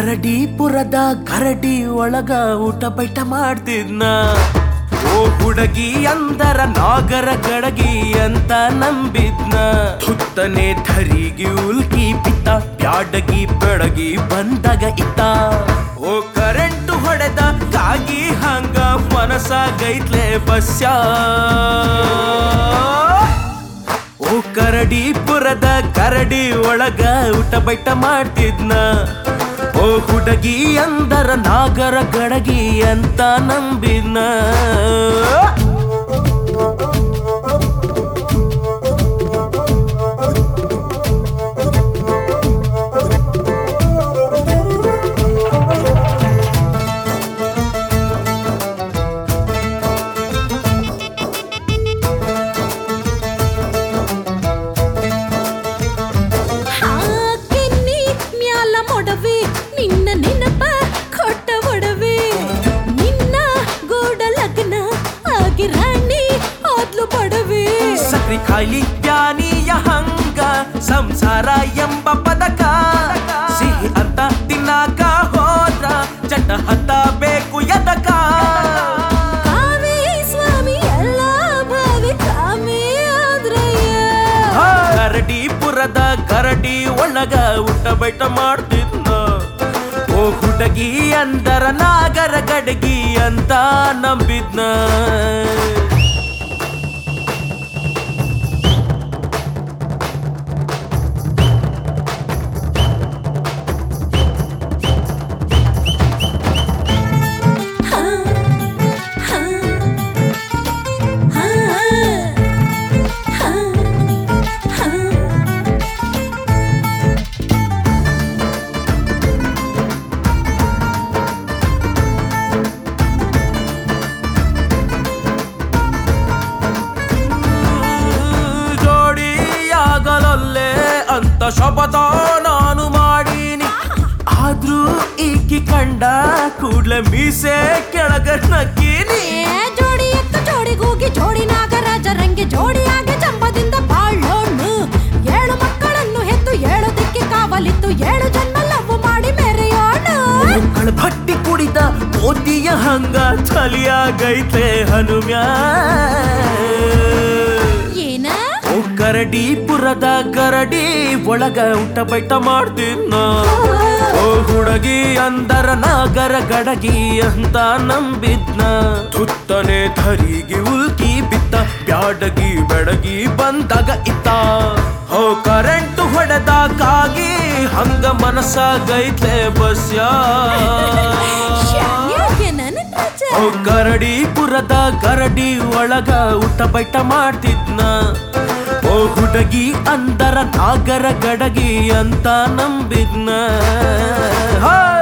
ಕರಡಿಪುರದ ಕರಡಿ ಒಳಗ ಊಟ ಬೈಟ ಮಾಡ್ತಿದ್ನ ಓ ಹುಡುಗಿ ಅಂದರ ನಾಗರ ಗಡಗಿ ಅಂತ ನಂಬಿದ್ನ ಹುತ್ತನೆ ಧರಿಗೆ ಉಲ್ಕಿ ಬಿತ್ತ ಬ್ಯಾಡಗಿ ಬೆಳಗಿ ಬಂದಾಗ ಇತ್ತ ಓ ಕರೆಂಟ್ ಹೊಡೆದ ಕಾಗಿ ಹಂಗ ಮನಸಾಗೈತ್ಲೆ ಬಸ್ಯ ಓ ಕರಡಿಪುರದ ಕರಡಿ ಒಳಗ ಊಟ ಬೈಟ ಮಾಡ್ತಿದ್ನ ಓ ಹುಡುಗಿ ಅಂದರ ನಾಗರ ಗಡಗಿ ಅಂತ ನಂಬಿದ್ನ ಹಾಕಿನ್ನಿ ಮ್ಯಾಲ ಮೊಡವೆ ನಿನ್ನ ನೆನಪ ಕೊಟ್ಟ ಒಡವೆ ನಿನ್ನ ಗೂಡ ಲಗ್ನ ಆಗಿ ರಾಣಿ ಆದ್ಲು ಬಡವೆ ಸಕ್ರಿ ಖಾಲಿ ಜ್ಞಾನಿಯ ಹಂಗ ಸಂಸಾರ ಎಂಬ ಪದಕ ಸಿಹಿ ಅಂತ ತಿನ್ನಾಕ ಹೋದ್ರ ಚಟ ಹತ್ತಬೇಕು ಎದಕ ಕಾವೇ ಸ್ವಾಮಿ ಎಲ್ಲ ಭಾವಿ ಕಾಮೇ ಆದ್ರಯ್ಯ ಕರಡಿಪುರದ ಕರಡಿ ಒಳಗ ಊಟ ಬೈಟ ಮಾಡ್ತಿದ್ನ ಓ ಹುಡುಗಿ ಅಂದರ ನಾಗರ ಗಡಗಿ ಅಂತ ನಂಬಿದ್ನ ಹಾ, ಹಾ, ಹಾ, ಹಾ, ಹಾ. ಜೋಡಿಯಾಗಲಲ್ಲೇ ಅಂತ ಶಪಥ ನಾನು ಮಾಡೀನಿ ಆದ್ರೂ ಈಕಿ ಕಂಡ ಕೂಡ್ಲೆ ಮೀಸೆ ಕೆಳಗ ನಕ್ಕೀನಿ ಏ ಜೋಡಿ ಎತ್ತು ಜೋಡಿ ಗೂಗಿ ಜೋಡಿ ನಾಗರಾಜ ರಂಗೆ ಜೋಡಿಯಾಗಿ ಜಂಬದಿಂದ ಬಾಳೋಣ್ಣು ಏಳು ಮಕ್ಕಳನ್ನು ಹೆತ್ತು ಏಳು ದಿಕ್ಕಿ ಕಾವಲಿತ್ತು ಏಳು ಜನ್ಮ ಲವ್ ಮಾಡಿ ಮೆರೆಯೋಣ ಮಕ್ಕಳ ಭಟ್ಟಿ ಕುಡಿದ ಮೋತಿಯ ಹಂಗ ಚಲಿಯಾಗೈತೆ ಹನುಮ್ಯಾ ಏನ ಓ ಕರಡಿಪುರದ ಕರಡಿ ಒಳಗ ಊಟ ಬೈಟ ಮಾಡ್ತಿದ್ನ ಓ ಹುಡುಗಿ ಅಂದರ ನಾಗರ ಗಡಗಿ ಅಂತ ನಂಬಿದ್ನ ತುತ್ತನೆ ಧರಿಗೆ ಉಲ್ಕಿ ಬಿತ್ತ ಬ್ಯಾಡಗಿ ಬೆಡಗಿ ಬಂದಾಗ ಇತ್ತ ಓ ಕರೆಂಟ್ ಹೊಡೆದ ಕಾಗಿ ಹಂಗ ಮನಸ್ಸಾಗೈತೆ ಬಸ್ಯ ಶಾನ್ಯಾಗೆ ನನ್ನ ರಾಜ. ಓ ಕರಡಿಪುರದ ಕರಡಿ ಒಳಗ ಊಟ ಬೈಟ ಮಾಡ್ತಿದ್ನ ಓ ಹುಡುಗಿ ಅಂದರ ನಾಗರ ಗಡಗಿ ಅಂತ ನಂಬಿದ್ನ ಹಾಯ್